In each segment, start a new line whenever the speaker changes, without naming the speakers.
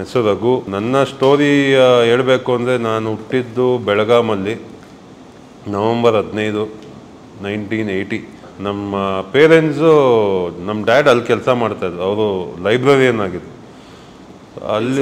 ಹೆಸರು ರಘು ನನ್ನ ಸ್ಟೋರಿ ಹೇಳಬೇಕು ಅಂದರೆ ನಾನು ಹುಟ್ಟಿದ್ದು ಬೆಳಗಾಮಲ್ಲಿ ನವಂಬರ್ ಹದಿನೈದು ನೈನ್ಟೀನ್ ಏಯ್ಟಿ ನಮ್ಮ ಪೇರೆಂಟ್ಸು ನಮ್ಮ ಡ್ಯಾಡ್ ಅಲ್ಲಿ ಕೆಲಸ ಮಾಡ್ತಾಯಿದ್ರು ಅವರು ಲೈಬ್ರರಿಯನ್ ಆಗಿದ್ರು ಅಲ್ಲಿ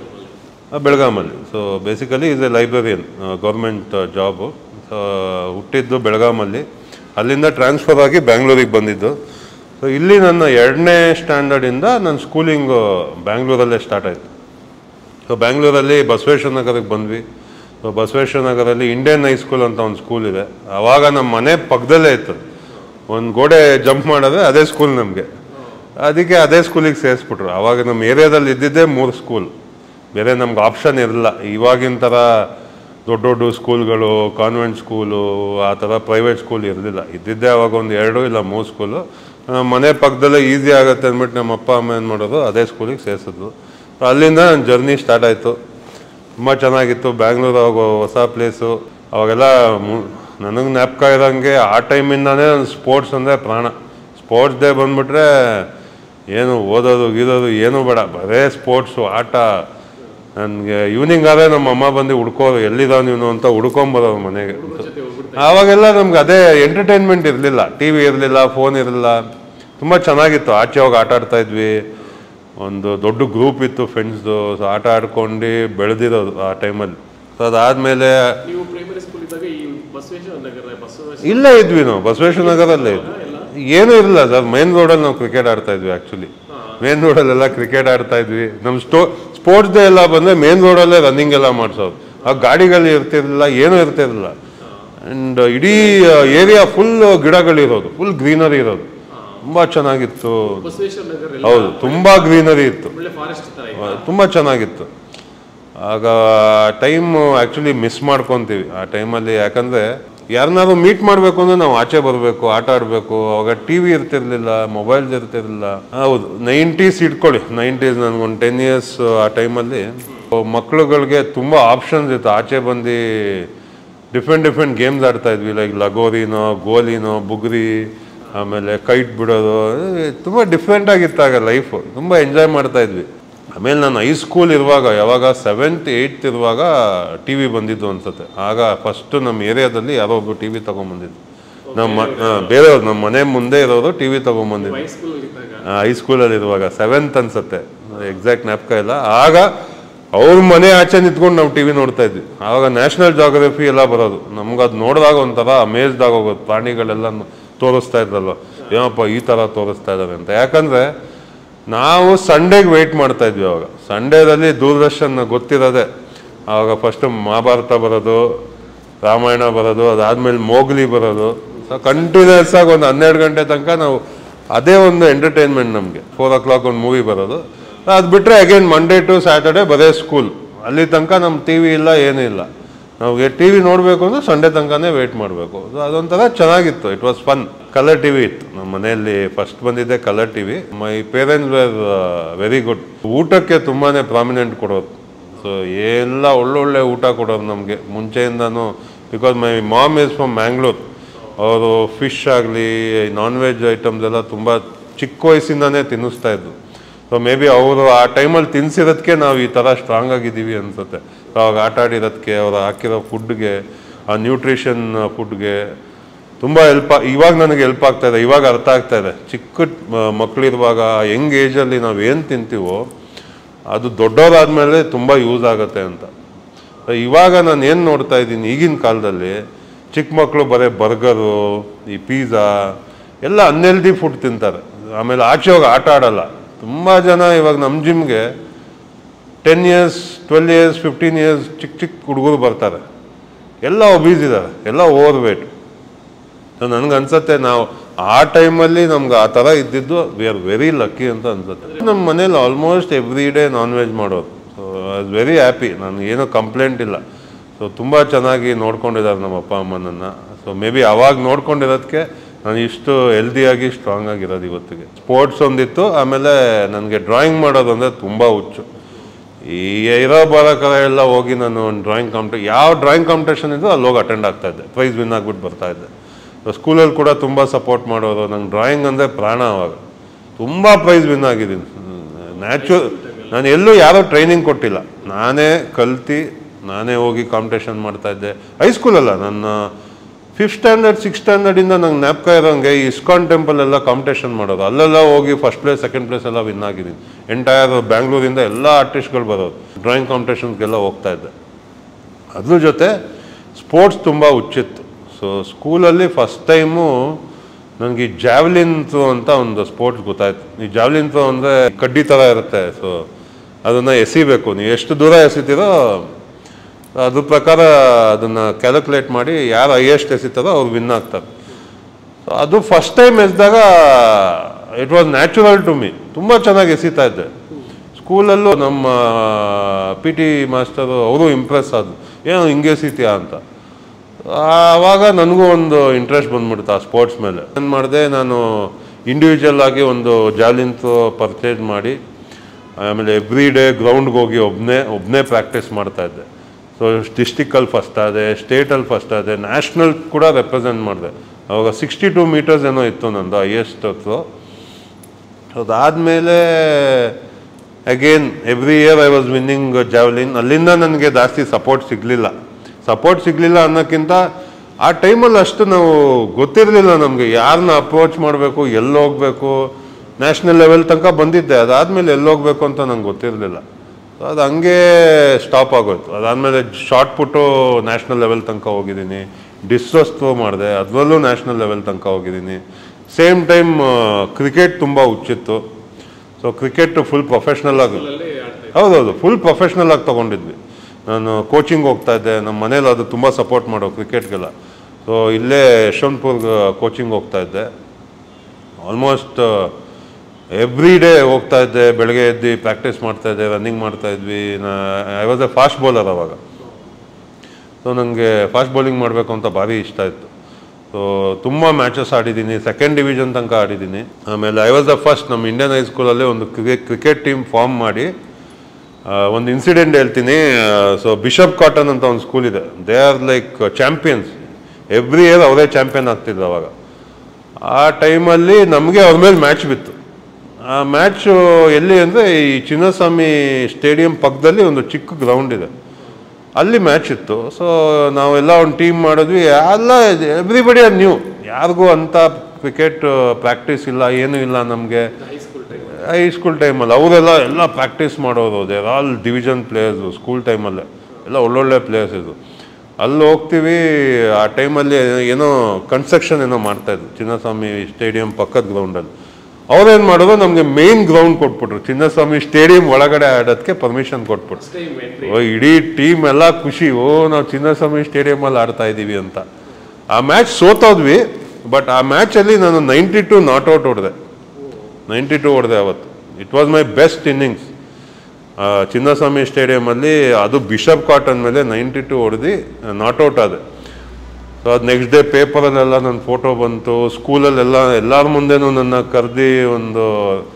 ಆ, ಬೆಳಗಾಮಲ್ಲಿ so basically is a librarian government job so ಹುಟ್ಟಿದ್ದು ಬೆಳಗಾಮಲ್ಲಿ ಅಲ್ಲಿಂದ ಟ್ರಾನ್ಸ್ಫರ್ ಆಗಿ ಬ್ಯಾಂಗ್ಳೂರಿಗೆ ಬಂದಿದ್ದು ಸೊ ಇಲ್ಲಿ ನನ್ನ ಎರಡನೇ ಸ್ಟ್ಯಾಂಡರ್ಡಿಂದ ನನ್ನ ಸ್ಕೂಲಿಂಗು ಬ್ಯಾಂಗ್ಳೂರಲ್ಲೇ ಸ್ಟಾರ್ಟ್ ಆಯಿತು ಸೊ ಬ್ಯಾಂಗ್ಳೂರಲ್ಲಿ ಬಸವೇಶ್ವರ ನಗರಕ್ಕೆ ಬಂದ್ವಿ ಸೊ ಬಸವೇಶ್ವರ ನಗರಲ್ಲಿ ಇಂಡಿಯನ್ ಹೈಸ್ಕೂಲ್ ಅಂತ ಒಂದು ಸ್ಕೂಲ್ ಇದೆ ಆವಾಗ ನಮ್ಮ ಮನೆ ಪಕ್ಕದಲ್ಲೇ ಇತ್ತು ಒಂದು ಗೋಡೆ ಜಂಪ್ ಮಾಡಿದ್ರೆ ಅದೇ ಸ್ಕೂಲ್ ನಮಗೆ ಅದಕ್ಕೆ ಅದೇ ಸ್ಕೂಲಿಗೆ ಸೇರಿಸ್ಬಿಟ್ರು ಆವಾಗ ನಮ್ಮ ಏರಿಯಾದಲ್ಲಿ ಇದ್ದಿದ್ದೇ ಮೂರು ಸ್ಕೂಲ್ ಬೇರೆ ನಮ್ಗೆ ಆಪ್ಷನ್ ಇರಲಿಲ್ಲ ಇವಾಗಿನ ಥರ ದೊಡ್ಡ ದೊಡ್ಡ ಸ್ಕೂಲ್ಗಳು ಕಾನ್ವೆಂಟ್ ಸ್ಕೂಲು ಆ ಥರ ಪ್ರೈವೇಟ್ ಸ್ಕೂಲ್ ಇರಲಿಲ್ಲ ಇದ್ದಿದ್ದೇ ಅವಾಗ ಒಂದು ಎರಡು ಇಲ್ಲ ಮೂರು ಸ್ಕೂಲು ನಮ್ಮ ಮನೆ ಪಕ್ಕದಲ್ಲೇ ಈಸಿ ಆಗುತ್ತೆ ಅಂದ್ಬಿಟ್ಟು ನಮ್ಮ ಅಪ್ಪ ಅಮ್ಮ ಏನು ಮಾಡೋದು ಅದೇ ಸ್ಕೂಲಿಗೆ ಸೇರಿಸಿದ್ರು ಅಲ್ಲಿಂದ ನನ್ನ ಜರ್ನಿ ಸ್ಟಾರ್ಟ್ ಆಯಿತು ತುಂಬ ಚೆನ್ನಾಗಿತ್ತು ಬ್ಯಾಂಗ್ಳೂರು ಅವಾಗ ಹೊಸ ಪ್ಲೇಸು ಅವಾಗೆಲ್ಲ ನನಗೆ ಜ್ಞಾಪಕ ಇರೋಂಗೆ ಆ ಟೈಮಿಂದಾನೇ ನನ್ನ ಸ್ಪೋರ್ಟ್ಸ್ ಅಂದರೆ ಪ್ರಾಣ ಸ್ಪೋರ್ಟ್ಸ್ ಡೇ ಬಂದ್ಬಿಟ್ರೆ ಏನು ಓದೋದು ಗೀದೋದು ಏನೂ ಬೇಡ ಬರೇ ಸ್ಪೋರ್ಟ್ಸು ಆಟ ನನಗೆ ಈವ್ನಿಂಗ್ ಆದರೆ ನಮ್ಮ ಅಮ್ಮ ಬಂದು ಹುಡ್ಕೋರು ಎಲ್ಲಿದ್ದಾವ ನೀನು ಅಂತ ಹುಡ್ಕೊಂಬರೋರು ಮನೆಗೆ ಆವಾಗೆಲ್ಲ ನಮ್ಗೆ ಅದೇ ಎಂಟರ್ಟೈನ್ಮೆಂಟ್ ಇರಲಿಲ್ಲ ಟಿ ವಿ ಇರಲಿಲ್ಲ ಫೋನ್ ಇರಲಿಲ್ಲ ತುಂಬ ಚೆನ್ನಾಗಿತ್ತು ಆಚೆ ಹೋಗಿ ಆಟ ಆಡ್ತಾ ಇದ್ವಿ ಒಂದು ದೊಡ್ಡ ಗ್ರೂಪ್ ಇತ್ತು ಫ್ರೆಂಡ್ಸ್ದು ಸೊ ಆಟ ಆಡ್ಕೊಂಡು ಬೆಳೆದಿರೋದು ಆ ಟೈಮಲ್ಲಿ ಸೊ ಅದಾದಮೇಲೆ
ನೀವು ಪ್ರೈಮರಿ ಸ್ಕೂಲ್ ಇದ್ದಾಗ ಈ ಬಸವೇಶ್ವರ ನಗರ ಬಸವೇಶ್ವರ
ಇಲ್ಲೇ ಇದ್ವಿ ನಾವು ಬಸವೇಶ್ವರ ನಗರಲ್ಲೇ ಇದ್ವಿ ಏನೂ ಇರಲಿಲ್ಲ ಸರ್ ಮೇನ್ ರೋಡಲ್ಲಿ ನಾವು ಕ್ರಿಕೆಟ್ ಆಡ್ತಾ ಇದ್ವಿ ಆ್ಯಕ್ಚುಲಿ ಮೇನ್ ರೋಡಲ್ಲೆಲ್ಲ ಕ್ರಿಕೆಟ್ ಆಡ್ತಾ ಇದ್ವಿ ನಮ್ಮ ಸ್ಟೋ ಸ್ಪೋರ್ಟ್ಸ್ ಡೇ ಎಲ್ಲ ಬಂದರೆ ಮೇನ್ ರೋಡಲ್ಲೇ ರನ್ನಿಂಗ್ ಎಲ್ಲ ಮಾಡಿಸೋದು ಆ ಗಾಡಿಗಳು ಇರ್ತಿರ್ಲಿಲ್ಲ ಏನೂ ಇರ್ತಿರ್ಲಿಲ್ಲ ಆ್ಯಂಡ್ ಇಡೀ ಏರಿಯಾ ಫುಲ್ ಗಿಡಗಳಿರೋದು ಫುಲ್ ಗ್ರೀನರಿ ಇರೋದು ತುಂಬ ಚೆನ್ನಾಗಿತ್ತು
ಬಸವೇಶ್ವರ ನಗರ ಎಲ್ಲ
ಹೌದು ತುಂಬ ಗ್ರೀನರಿ ಇತ್ತು
ಒಳ್ಳೆ ಫಾರೆಸ್ಟ್ ತರ ಇದೆ
ತುಂಬ ಚೆನ್ನಾಗಿತ್ತು ಆಗ ಟೈಮ್ ಆ್ಯಕ್ಚುಲಿ ಮಿಸ್ ಮಾಡ್ಕೊತೀವಿ ಆ ಟೈಮಲ್ಲಿ ಯಾಕಂದರೆ ಯಾರನ್ನಾದ್ರು ಮೀಟ್ ಮಾಡಬೇಕು ಅಂದರೆ ನಾವು ಆಚೆ ಬರಬೇಕು ಆಟ ಆಡಬೇಕು ಅವಾಗ ಟಿ ವಿ ಇರ್ತಿರ್ಲಿಲ್ಲ ಮೊಬೈಲ್ಸ್ ಇರ್ತಿರ್ಲಿಲ್ಲ ಹೌದು ನೈಂಟೀಸ್ ಇಟ್ಕೊಳ್ಳಿ ನೈಂಟೀಸ್ ನನಗೊಂದು ಟೆನ್ ಇಯರ್ಸ್ ಆ ಟೈಮಲ್ಲಿ ಮಕ್ಳುಗಳಿಗೆ ತುಂಬ ಆಪ್ಷನ್ಸ್ ಇತ್ತು ಆಚೆ ಬಂದು ಡಿಫ್ರೆಂಟ್ ಡಿಫ್ರೆಂಟ್ ಗೇಮ್ಸ್ ಆಡ್ತಾ ಇದ್ವಿ ಲೈಕ್ ಲಗೋರಿನೋ ಗೋಲಿನೋ ಬುಗುರಿ ಆಮೇಲೆ ಕೈಟ್ ಬಿಡೋದು ತುಂಬ ಡಿಫ್ರೆಂಟ್ ಆಗಿತ್ತು ಆಗ ಲೈಫು ತುಂಬ ಎಂಜಾಯ್ ಮಾಡ್ತಾ ಇದ್ವಿ ಆಮೇಲೆ ನಾನು ಹೈಸ್ಕೂಲ್ ಇರುವಾಗ ಯಾವಾಗ ಸೆವೆಂತ್ ಏಯ್ತ್ ಇರುವಾಗ ಟಿ ವಿ ಬಂದಿದ್ದು ಅನ್ಸುತ್ತೆ ಆಗ ಫಸ್ಟು ನಮ್ಮ ಏರಿಯಾದಲ್ಲಿ ಯಾರೋ ಒಬ್ರು ಟಿ ವಿ ತೊಗೊಂಬಂದಿದ್ದು ನಮ್ಮ ಆ, ಬೇರೆಯವ್ರು ನಮ್ಮ ಮನೆ ಮುಂದೆ ಇರೋರು ಟಿ ವಿ ತೊಗೊಂಬಂದಿದ್ದು
ಹೈಸ್ಕೂಲ್ ಇದ್ದಾಗ
ಹೈಸ್ಕೂಲಲ್ಲಿ ಇರುವಾಗ ಸೆವೆಂತ್ ಅನ್ಸುತ್ತೆ ಎಕ್ಸಾಕ್ಟ್ ಜ್ಞಾಪಕ ಇಲ್ಲ ಆಗ ಅವ್ರ ಮನೆ ಆಚೆ ನಿಂತ್ಕೊಂಡು ನಾವು ಟಿ ವಿ ನೋಡ್ತಾ ಇದ್ವಿ ಆವಾಗ ನ್ಯಾಷನಲ್ ಜಾಗ್ರಫಿ ಎಲ್ಲ ಬರೋದು ನಮ್ಗೆ ಅದು ನೋಡಿದಾಗ ಒಂಥರ ಅಮೇಜ್ಡ್ ಆಗೋಗೋದು ಪ್ರಾಣಿಗಳೆಲ್ಲ ನ- ತೋರಿಸ್ತಾ ಇದ್ರಲ್ವ ಏನಪ್ಪ ಈ ಥರ ತೋರಿಸ್ತಾ ಇದ್ದಾರೆ ಅಂತ ಯಾಕಂದರೆ ನಾವು ಸಂಡೇಗೆ ವೆಯ್ಟ್ ಮಾಡ್ತಾ ಇದ್ವಿ ಅವಾಗ ಸಂಡೇದಲ್ಲಿ ದೂರದರ್ಶನ್ ಗೊತ್ತಿರೋದೆ ಆವಾಗ ಫಸ್ಟ್ ಮಹಾಭಾರತ ಬರೋದು ರಾಮಾಯಣ ಬರೋದು ಅದಾದ್ಮೇಲೆ ಮೋಗ್ಲಿ ಬರೋದು ಸೊ ಕಂಟಿನ್ಯೂಸ್ ಆಗಿ ಒಂದು ಹನ್ನೆರಡು ಗಂಟೆ ತನಕ ನಾವು ಅದೇ ಒಂದು ಎಂಟರ್ಟೈನ್ಮೆಂಟ್ ನಮಗೆ ಫೋರ್ ಓ ಕ್ಲಾಕ್ ಒಂದು ಮೂವಿ ಬರೋದು ಅದು ಬಿಟ್ಟರೆ ಅಗೇನ್ ಮಂಡೇ ಟು ಸ್ಯಾಟರ್ಡೆ ಬರೇ ಸ್ಕೂಲ್ ಅಲ್ಲಿ ತನಕ ನಮ್ಮ ಟಿ ವಿ ಇಲ್ಲ ಏನೂ ಇಲ್ಲ ನಮಗೆ ಟಿ ವಿ ನೋಡಬೇಕು ಅಂದ್ರೆ ಸಂಡೇ ತನಕನೇ ವೆಯ್ಟ್ ಮಾಡಬೇಕು ಅದೊಂಥರ ಚೆನ್ನಾಗಿತ್ತು it was fun colour T V ಇತ್ತು ನಮ್ಮ ಮನೆಯಲ್ಲಿ ಫಸ್ಟ್ ಬಂದಿದ್ದೆ colour T V my parents were very good ಊಟಕ್ಕೆ ತುಂಬಾ ಪ್ರಾಮಿನೆಂಟ್ ಕೊಡೋದು ಸೊ ಎಲ್ಲ ಒಳ್ಳೊಳ್ಳೆ ಊಟ ಕೊಡೋರು ನಮಗೆ ಮುಂಚೆಯಿಂದನೂ because my mom is from Mangalore ಅವರು ಫಿಶ್ ಆಗಲಿ ನಾನ್ ವೆಜ್ ಐಟಮ್ಸ್ ಎಲ್ಲ ತುಂಬ ಚಿಕ್ಕ ವಯಸ್ಸಿಂದನೇ ತಿನ್ನಿಸ್ತಾ ಇದ್ರು ಸೊ ಮೇ ಬಿ ಅವರು ಆ ಟೈಮಲ್ಲಿ ತಿನ್ಸಿರೋದಕ್ಕೆ ನಾವು ಈ ಥರ ಸ್ಟ್ರಾಂಗ್ ಆಗಿದ್ದೀವಿ ಅನ್ಸುತ್ತೆ ಸೊ ಅವಾಗ ಆಟ ಆಡಿರೋದಕ್ಕೆ ಅವ್ರು ಹಾಕಿರೋ ಫುಡ್ಗೆ ಆ ನ್ಯೂಟ್ರಿಷನ್ ಫುಡ್ಗೆ ತುಂಬ ಹೆಲ್ಪ್ ಇವಾಗ ನನಗೆ ಹೆಲ್ಪ್ ಆಗ್ತಾ ಇದೆ ಇವಾಗ ಅರ್ಥ ಆಗ್ತಾ ಇದೆ ಚಿಕ್ಕ ಮ- ಮಕ್ಳಿರುವಾಗ ಯಂಗ್ ಏಜಲ್ಲಿ ನಾವು ಏನು ತಿಂತೀವೋ ಅದು ದೊಡ್ಡವರಾದ್ಮೇಲೆ ತುಂಬ ಯೂಸ್ ಆಗುತ್ತೆ ಅಂತ ಇವಾಗ ನಾನು ಏನು ನೋಡ್ತಾ ಇದ್ದೀನಿ ಈಗಿನ ಕಾಲದಲ್ಲಿ ಚಿಕ್ಕ ಮಕ್ಕಳು ಬರೀ ಬರ್ಗರು ಈ ಪಿಜ್ಜಾ ಎಲ್ಲ ಅನ್ಹೆಲ್ದಿ ಫುಡ್ ತಿಂತಾರೆ ಆಮೇಲೆ ಆಚೆ ಹೋಗಿ ಆಟ ಆಡಲ್ಲ ತುಂಬ ಜನ ಇವಾಗ ನಮ್ಮ ಜಿಮ್ಗೆ ten years twelve years fifteen years ಚಿಕ್ಕ ಚಿಕ್ಕ ಹುಡುಗರು ಬರ್ತಾರೆ ಎಲ್ಲ ಒಬೀಸ್ ಇದ್ದಾರೆ ಎಲ್ಲ ಓವರ್ ವೇಟ್ ಸೊ ನನಗೆ ಅನ್ಸತ್ತೆ ನಾವು ಆ ಟೈಮಲ್ಲಿ ನಮ್ಗೆ ಆ ಥರ ಇದ್ದಿದ್ದು ವಿ ಆರ್ ವೆರಿ ಲಕ್ಕಿ ಅಂತ ಅನ್ಸುತ್ತೆ ನಮ್ಮ ಮನೇಲಿ almost every day non veg ಮಾಡೋದು so I was very happy ನನಗೇನು ಕಂಪ್ಲೇಂಟ್ ಇಲ್ಲ ಸೊ ತುಂಬ ಚೆನ್ನಾಗಿ ನೋಡ್ಕೊಂಡಿದ್ದಾರೆ ನಮ್ಮ ಅಪ್ಪ ಅಮ್ಮನನ್ನು ಸೊ ಮೇ ಬಿ ಅವಾಗ ನೋಡ್ಕೊಂಡಿರೋದಕ್ಕೆ ನಾನು ಇಷ್ಟು ಹೆಲ್ದಿಯಾಗಿ ಸ್ಟ್ರಾಂಗ್ ಆಗಿರೋದು ಇವತ್ತಿಗೆ ಸ್ಪೋರ್ಟ್ಸ್ ಒಂದಿತ್ತು ಆಮೇಲೆ ನನಗೆ ಡ್ರಾಯಿಂಗ್ ಮಾಡೋದು ಅಂದರೆ ತುಂಬ ಹುಚ್ಚು ಈ ಇರೋ ಬರೋ ಕಡೆ ಎಲ್ಲ ಹೋಗಿ ನಾನು ಒಂದು ಡ್ರಾಯಿಂಗ್ ಕಾಂಪಿಟೇ ಯಾವ ಡ್ರಾಯಿಂಗ್ ಕಾಂಪಿಟೇಷನ್ ಇದ್ದು ಅಲ್ಲಿ ಹೋಗಿ ಅಟೆಂಡ್ ಆಗ್ತಾ ಇದ್ದೆ ಪ್ರೈಸ್ ವಿನ್ ಆಗ್ಬಿಟ್ಟು ಬರ್ತಾ ಇದ್ದೆ ಸ್ಕೂಲಲ್ಲಿ ಕೂಡ ತುಂಬ ಸಪೋರ್ಟ್ ಮಾಡೋರು ನಂಗೆ ಡ್ರಾಯಿಂಗ್ ಅಂದರೆ ಪ್ರಾಣ ಅವಾಗ ತುಂಬ ಪ್ರೈಸ್ ವಿನ್ ಆಗಿದ್ದೀನಿ ನ್ಯಾಚು ನಾನು ಎಲ್ಲೂ ಯಾರೋ ಟ್ರೈನಿಂಗ್ ಕೊಟ್ಟಿಲ್ಲ ನಾನೇ ಕಲ್ತು ನಾನೇ ಹೋಗಿ ಕಾಂಪಿಟೇಷನ್ ಮಾಡ್ತಾ ಇದ್ದೆ ಹೈಸ್ಕೂಲಲ್ಲ ನನ್ನ ಫಿಫ್ತ್ ಸ್ಟ್ಯಾಂಡರ್ಡ್ ಸಿಕ್ಸ್ ಸ್ಟ್ಯಾಂಡರ್ಡಿಂದ ನಂಗೆ ಜ್ಞಾಪಕ ಇರೋಂಗೆ ಈ ಇಸ್ಕಾನ್ ಟೆಂಪಲ್ ಎಲ್ಲ ಕಾಂಪಿಟೇಷನ್ ಮಾಡೋದು ಅಲ್ಲೆಲ್ಲ ಹೋಗಿ ಫಸ್ಟ್ ಪ್ಲೇಸ್ ಸೆಕೆಂಡ್ ಪ್ಲೇಸ್ ಎಲ್ಲ ವಿನ್ ಆಗಿದ್ದೀನಿ ಎಂಟೈರ್ ಬ್ಯಾಂಗ್ಳೂರಿಂದ ಎಲ್ಲ ಆರ್ಟಿಸ್ಟ್ಗಳು ಬರೋದು ಡ್ರಾಯಿಂಗ್ ಕಾಂಪಿಟೇಷನ್ಸ್ಗೆಲ್ಲ ಹೋಗ್ತಾ ಇದ್ದೆ ಅದ್ರ ಜೊತೆ ಸ್ಪೋರ್ಟ್ಸ್ ತುಂಬ ಹುಚ್ಚಿತ್ತು ಸೊ ಸ್ಕೂಲಲ್ಲಿ ಫಸ್ಟ್ ಟೈಮು ನನಗೆ ಈ ಜಾವ್ಲಿನ್ ಥ್ರೋ ಅಂತ ಒಂದು ಸ್ಪೋರ್ಟ್ಸ್ ಗೊತ್ತಾಯ್ತು ಈ ಜಾವ್ಲಿನ್ ಥ್ರೋ ಅಂದರೆ ಕಡ್ಡಿ ಥರ ಇರುತ್ತೆ ಸೊ ಅದನ್ನು ಎಸಿಬೇಕು ನೀವು ಎಷ್ಟು ದೂರ ಎಸಿತೀರೋ ಅದ್ರ ಪ್ರಕಾರ ಅದನ್ನು ಕ್ಯಾಲ್ಕುಲೇಟ್ ಮಾಡಿ ಯಾರು ಹೈಯೆಸ್ಟ್ ಎಸಿತಾರೋ ಅವ್ರು ವಿನ್ ಆಗ್ತಾರೆ ಸೊ ಅದು ಫಸ್ಟ್ ಟೈಮ್ ಎಸ್ದಾಗ it was natural to me ತುಂಬ ಚೆನ್ನಾಗಿ ಎಸಿತಾ ಇದ್ದೆ ಸ್ಕೂಲಲ್ಲೂ ನಮ್ಮ ಪಿ ಟಿ ಮಾಸ್ಟರು ಅವರು ಇಂಪ್ರೆಸ್ ಆದ್ರು ಏನು ಹಿಂಗೆ ಎಸಿತೀಯಾ ಅಂತ ಆವಾಗ ನನಗೂ ಒಂದು ಇಂಟ್ರೆಸ್ಟ್ ಬಂದ್ಬಿಡ್ತು ಆ ಸ್ಪೋರ್ಟ್ಸ್ ಮೇಲೆ ಏನು ಮಾಡಿದೆ ನಾನು ಇಂಡಿವಿಜುವಲ್ ಆಗಿ ಒಂದು ಜಾಲಿನ್ ಪರ್ಚೇಸ್ ಮಾಡಿ ಆಮೇಲೆ ಎವ್ರಿ ಡೇ ಗ್ರೌಂಡ್ಗೆ ಹೋಗಿ ಒಬ್ಬನೇ ಒಬ್ಬನೇ ಪ್ರಾಕ್ಟೀಸ್ ಮಾಡ್ತಾ ಇದ್ದೆ ಸೊ ಡಿಸ್ಟಿಕಲ್ಲಿ ಫಸ್ಟ್ ಆದೆ ಸ್ಟೇಟಲ್ಲಿ ಫಸ್ಟ್ ಆದೆ ನ್ಯಾಷನಲ್ ಕೂಡ ರೆಪ್ರೆಸೆಂಟ್ ಮಾಡಿದೆ ಅವಾಗ ಸಿಕ್ಸ್ಟಿ ಟೂ ಮೀಟರ್ಸ್ ಏನೋ ಇತ್ತು ನಂದು ಹೈಯೆಸ್ಟ್ ಹೊತ್ತು ಅದಾದಮೇಲೆ again every year I was winning javelin ಅಲ್ಲಿಂದ ನನಗೆ ಜಾಸ್ತಿ ಸಪೋರ್ಟ್ ಸಿಗಲಿಲ್ಲ ಸಪೋರ್ಟ್ ಸಿಗಲಿಲ್ಲ ಅನ್ನೋಕ್ಕಿಂತ ಆ ಟೈಮಲ್ಲಿ ಅಷ್ಟು ನಾವು ಗೊತ್ತಿರಲಿಲ್ಲ ನಮಗೆ ಯಾರನ್ನ ಅಪ್ರೋಚ್ ಮಾಡಬೇಕು ಎಲ್ಲಿ ಹೋಗಬೇಕು ನ್ಯಾಷನಲ್ ಲೆವೆಲ್ ತನಕ ಬಂದಿದ್ದೆ ಅದಾದಮೇಲೆ ಎಲ್ಲಿ ಹೋಗಬೇಕು ಅಂತ ನಂಗೆ ಗೊತ್ತಿರಲಿಲ್ಲ ಅದು ಹಂಗೆ ಸ್ಟಾಪ್ ಆಗೋಯ್ತು ಅದಾದಮೇಲೆ ಶಾರ್ಟ್ ಪುಟ್ಟು ನ್ಯಾಷನಲ್ ಲೆವೆಲ್ ತನಕ ಹೋಗಿದ್ದೀನಿ ಡಿಸ್ಕಸ್ ಥ್ರೋ ಮಾಡಿದೆ ಅದರಲ್ಲೂ ನ್ಯಾಷನಲ್ ಲೆವೆಲ್ ತನಕ ಹೋಗಿದ್ದೀನಿ ಸೇಮ್ ಟೈಮ್ ಕ್ರಿಕೆಟ್ ತುಂಬ ಹುಚ್ಚಿತ್ತು ಸೊ ಕ್ರಿಕೆಟ್ ಫುಲ್ ಪ್ರೊಫೆಷ್ನಲ್ ಆಗಿ
ಅಲ್ಲೇ ಆಡ್ತಾ
ಹೌದೌದು ಫುಲ್ ಪ್ರೊಫೆಷ್ನಲ್ ಆಗಿ ತೊಗೊಂಡಿದ್ವಿ ನಾನು ಕೋಚಿಂಗ್ ಹೋಗ್ತಾ ಇದ್ದೆ ನಮ್ಮ ಮನೇಲಿ ಅದು ತುಂಬ ಸಪೋರ್ಟ್ ಮಾಡೋ ಕ್ರಿಕೆಟ್ಗೆಲ್ಲ ಸೊ ಇಲ್ಲೇ ಯಶವಂತಪುರ್ ಕೋಚಿಂಗ್ ಹೋಗ್ತಾ ಇದ್ದೆ ಆಲ್ಮೋಸ್ಟ್ ಎವ್ರಿ ಡೇ ಹೋಗ್ತಾ ಇದ್ದೆ ಬೆಳಗ್ಗೆ ಎದ್ದು ಪ್ರಾಕ್ಟೀಸ್ ಮಾಡ್ತಾ ಇದ್ದೆ ರನ್ನಿಂಗ್ ಮಾಡ್ತಾ ಇದ್ವಿ I was a fast bowler ಅವಾಗ ಸೊ ನನಗೆ ಫಾಸ್ಟ್ ಬೌಲಿಂಗ್ ಮಾಡಬೇಕು ಅಂತ ಭಾರಿ ಇಷ್ಟ ಇತ್ತು ಸೊ ತುಂಬ ಮ್ಯಾಚಸ್ ಆಡಿದ್ದೀನಿ ಸೆಕೆಂಡ್ ಡಿವಿಷನ್ ತನಕ ಆಡಿದ್ದೀನಿ ಆಮೇಲೆ ಐ ವಾಸ್ ದ ಫಸ್ಟ್ ನಮ್ಮ ಇಂಡಿಯನ್ ಹೈಸ್ಕೂಲಲ್ಲಿ ಒಂದು ಕ್ರಿಕೆಟ್ ಟೀಮ್ ಫಾರ್ಮ್ ಮಾಡಿ ಆ, ಒಂದು ಇನ್ಸಿಡೆಂಟ್ ಹೇಳ್ತೀನಿ ಸೊ ಬಿಷಪ್ ಕಾಟನ್ ಅಂತ ಒಂದು ಸ್ಕೂಲ್ ಇದೆ they are like champions every year ಅವರೇ ಚಾಂಪಿಯನ್ ಆಗ್ತಿದ್ರು ಅವಾಗ ಆ ಟೈಮಲ್ಲಿ ನಮಗೆ ಅವ್ರ ಮೇಲೆ ಮ್ಯಾಚ್ ಬಿತ್ತು ಆ ಮ್ಯಾಚು ಎಲ್ಲಿ ಅಂದರೆ ಈ ಚಿನ್ನಸ್ವಾಮಿ ಸ್ಟೇಡಿಯಂ ಪಕ್ಕದಲ್ಲಿ ಒಂದು ಚಿಕ್ಕ ಗ್ರೌಂಡ್ ಇದೆ ಅಲ್ಲಿ ಮ್ಯಾಚ್ ಇತ್ತು ಸೊ ನಾವೆಲ್ಲ ಒಂದು ಟೀಮ್ ಮಾಡಿದ್ವಿ ಎಲ್ಲ ಎವ್ರಿಬಡಿ ಆರ್ ನ್ಯೂ ಯಾರಿಗೂ ಅಂಥ ಕ್ರಿಕೆಟ್ ಪ್ರಾಕ್ಟೀಸ್ ಇಲ್ಲ ಏನೂ ಇಲ್ಲ ನಮಗೆ
ಹೈಸ್ಕೂಲ್ ಟೈಮ್
ಹೈಸ್ಕೂಲ್ ಟೈಮಲ್ಲಿ ಅವರೆಲ್ಲ ಎಲ್ಲ ಪ್ರಾಕ್ಟೀಸ್ ಮಾಡೋರು they're all division players school ಟೈಮಲ್ಲೇ ಎಲ್ಲ ಒಳ್ಳೊಳ್ಳೆ ಪ್ಲೇಯರ್ಸ್ ಇದು ಅಲ್ಲಿ ಹೋಗ್ತೀವಿ ಆ ಟೈಮಲ್ಲಿ ಏನೋ ಕನ್ಸ್ಟ್ರಕ್ಷನ್ ಏನೋ ಮಾಡ್ತಾಯಿದ್ರು ಚಿನ್ನಸ್ವಾಮಿ ಸ್ಟೇಡಿಯಂ ಪಕ್ಕದ ಗ್ರೌಂಡಲ್ಲಿ ಅವ್ರೇನು ಮಾಡೋದು ನಮಗೆ ಮೇನ್ ಗ್ರೌಂಡ್ ಕೊಟ್ಬಿಟ್ರು ಚಿನ್ನಸ್ವಾಮಿ ಸ್ಟೇಡಿಯಂ ಒಳಗಡೆ ಆಡೋದಕ್ಕೆ ಪರ್ಮಿಷನ್ ಕೊಟ್ಬಿಟ್ರು
ಟೈಮ್ ಎಂಟ್ರಿ
ಓ ಇಡೀ ಟೀಮ್ ಎಲ್ಲ ಖುಷಿ ಓ ನಾವು ಚಿನ್ನಸ್ವಾಮಿ ಸ್ಟೇಡಿಯಮಲ್ಲಿ ಆಡ್ತಾ ಇದ್ದೀವಿ ಅಂತ ಆ ಮ್ಯಾಚ್ ಸೋತೋದ್ವಿ ಬಟ್ ಆ ಮ್ಯಾಚಲ್ಲಿ ನಾನು ನೈಂಟಿ ಟು ನಾಟ್ ಔಟ್ ಹೊಡೆದೆ ನೈಂಟಿ ಟು ಹೊಡೆದೆ ಅವತ್ತು it was my best innings Chinnaswamy ಸ್ಟೇಡಿಯಮಲ್ಲಿ ಅದು ಬಿಷಪ್ ಕಾಟನ್ ಮೇಲೆ ನೈಂಟಿ ಟು ಹೊಡೆದು ನಾಟ್ ಔಟ್ ಆದೆ ಸೊ ಅದು ನೆಕ್ಸ್ಟ್ ಡೇ ಪೇಪರಲ್ಲೆಲ್ಲ ನನ್ನ ಫೋಟೋ ಬಂತು ಸ್ಕೂಲಲ್ಲೆಲ್ಲ ಎಲ್ಲರ ಮುಂದೆನೂ ನನ್ನ ಕರೆದಿ ಒಂದು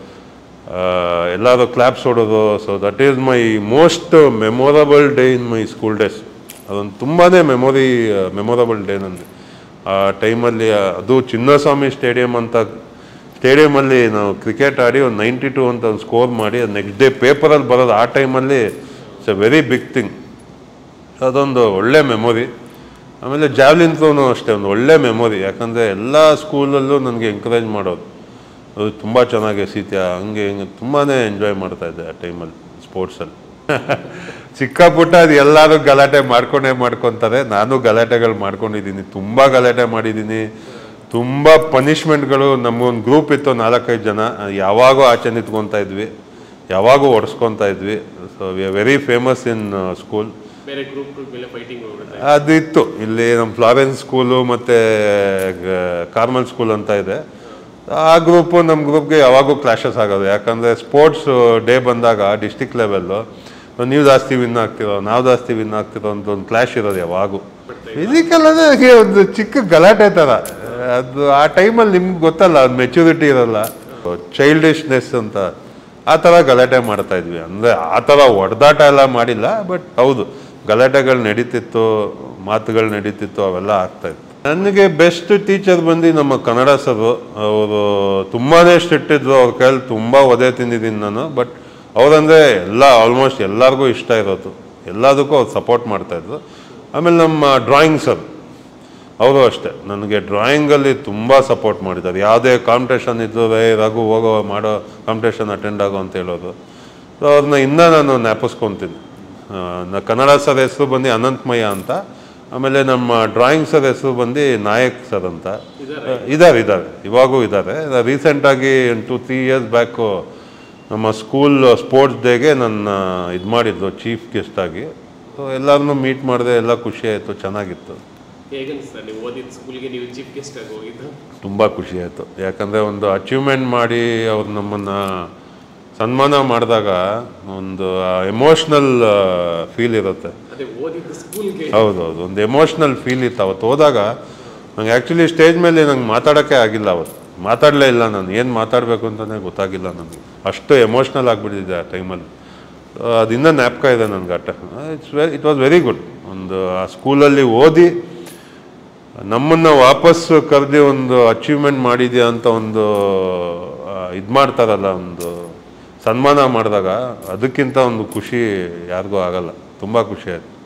ಆ, ಎಲ್ಲರೂ ಕ್ಲಾಪ್ಸ್ ಹೊಡೋದು so that is my most memorable day in my school days ಅದೊಂದು ತುಂಬಾ ಮೆಮೊರಿ ಮೆಮೊರಬಲ್ ಡೇ ನನಗೆ ಆ ಟೈಮಲ್ಲಿ ಅದು ಚಿನ್ನಸ್ವಾಮಿ ಸ್ಟೇಡಿಯಂ ಅಂತ ಸ್ಟೇಡಿಯಮಲ್ಲಿ ನಾವು ಕ್ರಿಕೆಟ್ ಆಡಿ ಒಂದು ನೈಂಟಿ ಟು ಅಂತ ಒಂದು ಸ್ಕೋರ್ ಮಾಡಿ ಅದು ನೆಕ್ಸ್ಟ್ ಡೇ ಪೇಪರಲ್ಲಿ ಬರೋದು ಆ ಟೈಮಲ್ಲಿ it's a very big thing ಅದೊಂದು ಒಳ್ಳೆ ಮೆಮೊರಿ ಆಮೇಲೆ ಜಾವ್ಲಿನ್ ಥ್ರೋನು ಅಷ್ಟೇ ಒಂದು ಒಳ್ಳೆ ಮೆಮೊರಿ ಯಾಕಂದರೆ ಎಲ್ಲ ಸ್ಕೂಲಲ್ಲೂ ನನಗೆ ಎಂಕರೇಜ್ ಮಾಡೋದು ಅದು ತುಂಬ ಚೆನ್ನಾಗಿ ಎಸೀತ್ಯಾ ಹಂಗೆ ಹಿಂಗೆ ತುಂಬಾ ಎಂಜಾಯ್ ಮಾಡ್ತಾ ಇದ್ದೆ ಆ ಟೈಮಲ್ಲಿ ಸ್ಪೋರ್ಟ್ಸಲ್ಲಿ ಚಿಕ್ಕ ಪುಟ್ಟ ಅದು ಎಲ್ಲರೂ ಗಲಾಟೆ ಮಾಡ್ಕೊಂಡೇ ಮಾಡ್ಕೊತಾರೆ ನಾನು ಗಲಾಟೆಗಳು ಮಾಡ್ಕೊಂಡಿದ್ದೀನಿ ತುಂಬ ಗಲಾಟೆ ಮಾಡಿದ್ದೀನಿ ತುಂಬ ಪನಿಷ್ಮೆಂಟ್ಗಳು ನಮಗೊಂದು ಗ್ರೂಪ್ ಇತ್ತು ನಾಲ್ಕೈದು ಜನ ಯಾವಾಗೂ ಆಚೆ ನಿಂತ್ಕೊತಾ ಇದ್ವಿ ಯಾವಾಗೂ ಒಡ್ಸ್ಕೊತಾ ಇದ್ವಿ so we are very famous in school
ಬೇರೆ ಗ್ರೂಪ್ ಗ್ರೂಪ್ ಮೇಲೆ ಫೈಟಿಂಗ್ ಹೋಗ್ಬಿಡುತ್ತೆ
ಅದು ಇತ್ತು ಇಲ್ಲಿ ನಮ್ಮ ಫ್ಲಾರೆನ್ಸ್ ಸ್ಕೂಲು ಮತ್ತು ಕಾರ್ಮಲ್ ಸ್ಕೂಲ್ ಅಂತ ಇದೆ ಆ ಗ್ರೂಪು ನಮ್ಮ ಗ್ರೂಪ್ಗೆ ಯಾವಾಗೂ ಕ್ಲಾಶಸ್ ಆಗೋದು ಯಾಕಂದರೆ ಸ್ಪೋರ್ಟ್ಸ್ ಡೇ ಬಂದಾಗ ಡಿಸ್ಟಿಕ್ ಲೆವೆಲ್ಲು ನೀವು ಜಾಸ್ತಿ ವಿನ್ ಆಗ್ತಿರೋ ನಾವು ಜಾಸ್ತಿ ವಿನ್ ಆಗ್ತಿರೋ ಅಂತ ಒಂದು ಕ್ಲಾಶ್ ಇರೋದು ಯಾವಾಗೂ ಫಿಸಿಕಲ್ ಅಂದರೆ ಹಾಗೆ ಒಂದು ಚಿಕ್ಕ ಗಲಾಟೆ ಥರ ಅದು ಆ ಟೈಮಲ್ಲಿ ನಿಮ್ಗೆ ಗೊತ್ತಲ್ಲ ಅದು ಮೆಚುರಿಟಿ ಇರಲ್ಲ ಚೈಲ್ಡಿಶ್ನೆಸ್ ಅಂತ ಆ ಥರ ಗಲಾಟೆ ಮಾಡ್ತಾ ಇದ್ವಿ ಅಂದರೆ ಆ ಥರ ಹೊಡೆದಾಟ ಎಲ್ಲ ಮಾಡಿಲ್ಲ ಬಟ್ ಹೌದು ಗಲಾಟೆಗಳು ನಡೀತಿತ್ತು ಮಾತುಗಳು ನಡೀತಿತ್ತು ಅವೆಲ್ಲ ಆಗ್ತಾ ಇತ್ತು ನನಗೆ ಬೆಸ್ಟ್ ಟೀಚರ್ ಬಂದು ನಮ್ಮ ಕನ್ನಡ ಸರು ಅವರು ತುಂಬಾ ಸ್ಟ್ರಿಕ್ಟ್ ಇದ್ರು ಅವ್ರ ಕೈಯಲ್ಲಿ ತುಂಬ ಒದೆ ತಿಂದಿದ್ದೀನಿ ನಾನು ಬಟ್ ಅವ್ರಂದರೆ ಎಲ್ಲ ಆಲ್ಮೋಸ್ಟ್ ಎಲ್ಲರಿಗೂ ಇಷ್ಟ ಇರೋದು ಎಲ್ಲದಕ್ಕೂ ಅವ್ರು ಸಪೋರ್ಟ್ ಮಾಡ್ತಾಯಿದ್ರು ಆಮೇಲೆ ನಮ್ಮ ಡ್ರಾಯಿಂಗ್ ಸರ್ ಅವರು ಅಷ್ಟೇ ನನಗೆ ಡ್ರಾಯಿಂಗಲ್ಲಿ ತುಂಬ ಸಪೋರ್ಟ್ ಮಾಡಿದ್ದಾರೆ ಯಾವುದೇ ಕಾಂಪಿಟೇಷನ್ ಇದ್ದು ರೇ ರಘು ಹೋಗೋ ಮಾಡೋ ಕಾಂಪಿಟೇಷನ್ ಅಟೆಂಡ್ ಆಗೋ ಅಂತ ಹೇಳೋದು ಸೊ ಅವ್ರನ್ನ ಇನ್ನೂ ನಾನು ಜ್ಞಾಪಿಸ್ಕೊತೀನಿ ಆ, ನ- ಕನ್ನಡ ಸರ್ ಹೆಸರು ಬಂದು ಅನಂತಮಯ್ಯ ಅಂತ ಆಮೇಲೆ ನಮ್ಮ ಡ್ರಾಯಿಂಗ್ ಸರ್ ಹೆಸರು ಬಂದು ನಾಯಕ್ ಸರ್ ಅಂತ ಇದ್ದಾರೆ ಇದ್ದಾರೆ ಇವಾಗೂ ಇದ್ದಾರೆ ರೀಸೆಂಟಾಗಿ ಟು ತ್ರೀ ಇಯರ್ಸ್ ಬ್ಯಾಕು ನಮ್ಮ ಸ್ಕೂಲ್ ಸ್ಪೋರ್ಟ್ಸ್ ಡೇಗೆ ನನ್ನ ಇದು ಮಾಡಿದ್ದು ಚೀಫ್ ಗೆಸ್ಟ್ ಆಗಿ ಸೊ ಎಲ್ಲರನ್ನೂ ಮೀಟ್ ಮಾಡಿದೆ ಎಲ್ಲ ಖುಷಿ ಆಯಿತು ಚೆನ್ನಾಗಿತ್ತು
ಹೇಗನ್ಸ್ತಾ ನೀವು ಓದಿದ ಸ್ಕೂಲ್ಗೆ ನೀವು ಚೀಫ್ ಗೆಸ್ಟ್ ಆಗಿ ಹೋಗಿದ್ದು
ತುಂಬ ಖುಷಿ ಆಯಿತು ಯಾಕಂದರೆ ಒಂದು ಅಚೀವ್ಮೆಂಟ್ ಮಾಡಿ ಅವ್ರು ನಮ್ಮನ್ನು ಸನ್ಮಾನ ಮಾಡಿದಾಗ ಒಂದು ಎಮೋಷ್ನಲ್ ಫೀಲ್ ಇರುತ್ತೆ
ಅದೇ ಓದಿದ ಸ್ಕೂಲ್ಗೆ
ಹೌದೌದು ಒಂದು ಎಮೋಷ್ನಲ್ ಫೀಲ್ ಇತ್ತು ಅವತ್ತು ಹೋದಾಗ ನಂಗೆ ಆ್ಯಕ್ಚುಲಿ ಸ್ಟೇಜ್ ಮೇಲೆ ನಂಗೆ ಮಾತಾಡೋಕ್ಕೆ ಆಗಿಲ್ಲ ಅವತ್ತು ಮಾತಾಡಲೇ ಇಲ್ಲ ನಾನು ಏನು ಮಾತಾಡಬೇಕು ಅಂತಲೇ ಗೊತ್ತಾಗಿಲ್ಲ ನನಗೆ ಅಷ್ಟು ಎಮೋಷ್ನಲ್ ಆಗಿಬಿಟ್ಟಿದೆ ಆ ಟೈಮಲ್ಲಿ ಅದು ಇನ್ನೂ ಜ್ಞಾಪಕ ಇದೆ ನನಗೆ ಆಟ it's very it was very good ಒಂದು ಆ ಸ್ಕೂಲಲ್ಲಿ ಓದಿ ನಮ್ಮನ್ನು ವಾಪಸ್ ಕರೆದಿ ಒಂದು ಅಚೀವ್ಮೆಂಟ್ ಮಾಡಿದ್ಯಾ ಅಂತ ಒಂದು ಇದು ಮಾಡ್ತಾರಲ್ಲ ಒಂದು ಸನ್ಮಾನ ಮಾಡಿದಾಗ ಅದಕ್ಕಿಂತ ಒಂದು ಖುಷಿ ಯಾರಿಗೂ ಆಗಲ್ಲ ತುಂಬ ಖುಷಿ ಆಯಿತು